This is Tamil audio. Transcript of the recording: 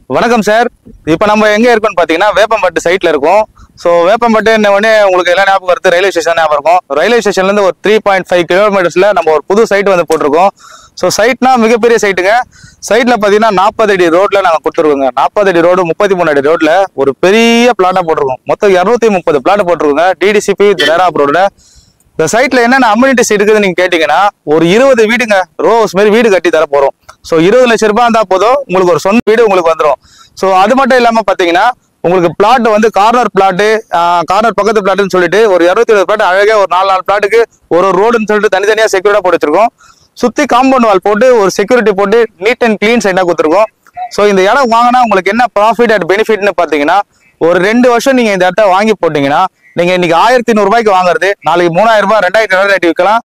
வணக்கம் சார் இப்போ நம்ம எங்க இருக்கோம்னு பார்த்தீங்கன்னா வேப்பம்பட்டு சைட்ல இருக்கோம் ஸோ வேப்பம்பட்டு என்ன உடனே உங்களுக்கு எல்லாம் ஞாபகம் வருது ரயில்வே ஸ்டேஷன் ஞாபகம் இருக்கும் ரயில்வே ஸ்டேஷன்ல இருந்து ஒரு த்ரீ பாயிண்ட் ஃபைவ் கிலோமீட்டர்ஸ்ல நம்ம ஒரு புது சைட் வந்து போட்டிருக்கோம் ஸோ சைட்னா மிகப்பெரிய சைட்டுங்க சைட்ல பார்த்தீங்கன்னா நாற்பது அடி ரோட்ல நாங்கள் கொடுத்துருக்கோங்க நாற்பது அடி ரோடு முப்பத்தி மூணு அடி ரோட்ல ஒரு பெரிய பிளாட்டா போட்டிருக்கோம் மொத்தம் இரநூத்தி முப்பது பிளாட் போட்டிருக்கோங்க டிடிசிபி தேராப் ரோட்ல இந்த சைட்ல என்னென்ன அம்யூனிட்டிஸ் இருக்குதுன்னு நீங்க கேட்டீங்கன்னா ஒரு இருபது வீடுங்க ரோ ஹவுஸ் மாதிரி வீடு கட்டி தர போறோம் ஸோ இருபது லட்சம் ரூபாய் இருந்தா போதும் உங்களுக்கு ஒரு சொந்த வீடு உங்களுக்கு வந்துடும் ஸோ அது மட்டும் இல்லாம பாத்தீங்கன்னா உங்களுக்கு பிளாட் வந்து கார்னர் பிளாட்டு கார்னர் பக்கத்து பிளாட்னு சொல்லிட்டு ஒரு இருபத்தி இருபது பிளாட் அழகா ஒரு நாலு நாலு பிளாட்டுக்கு ஒரு ஒரு ரோடுன்னு சொல்லிட்டு தனித்தனியா செக்யூரிட்டா போட்டு வச்சிருக்கோம் சுத்தி காம்பவுண்ட் வால் போட்டு ஒரு செக்யூரிட்டி போட்டு நீட் அண்ட் க்ளீன் சைடா கொடுத்துருக்கோம் ஸோ இந்த இடம் வாங்கினா உங்களுக்கு என்ன ப்ராஃபிட் அண்ட் பெனிஃபிட்னு பாத்தீங்கன்னா ஒரு ரெண்டு வருஷம் நீங்க இந்த இடத்த வாங்கி போட்டீங்கன்னா நீங்க இன்னைக்கு ஆயிரத்தி நூறு ரூபாய்க்கு வாங்குறது நாளைக்கு மூணாயிரம் ரூபாய் ரெண்டாயிரத்தி ரூபாய் ரேட்டு விற்கலாம்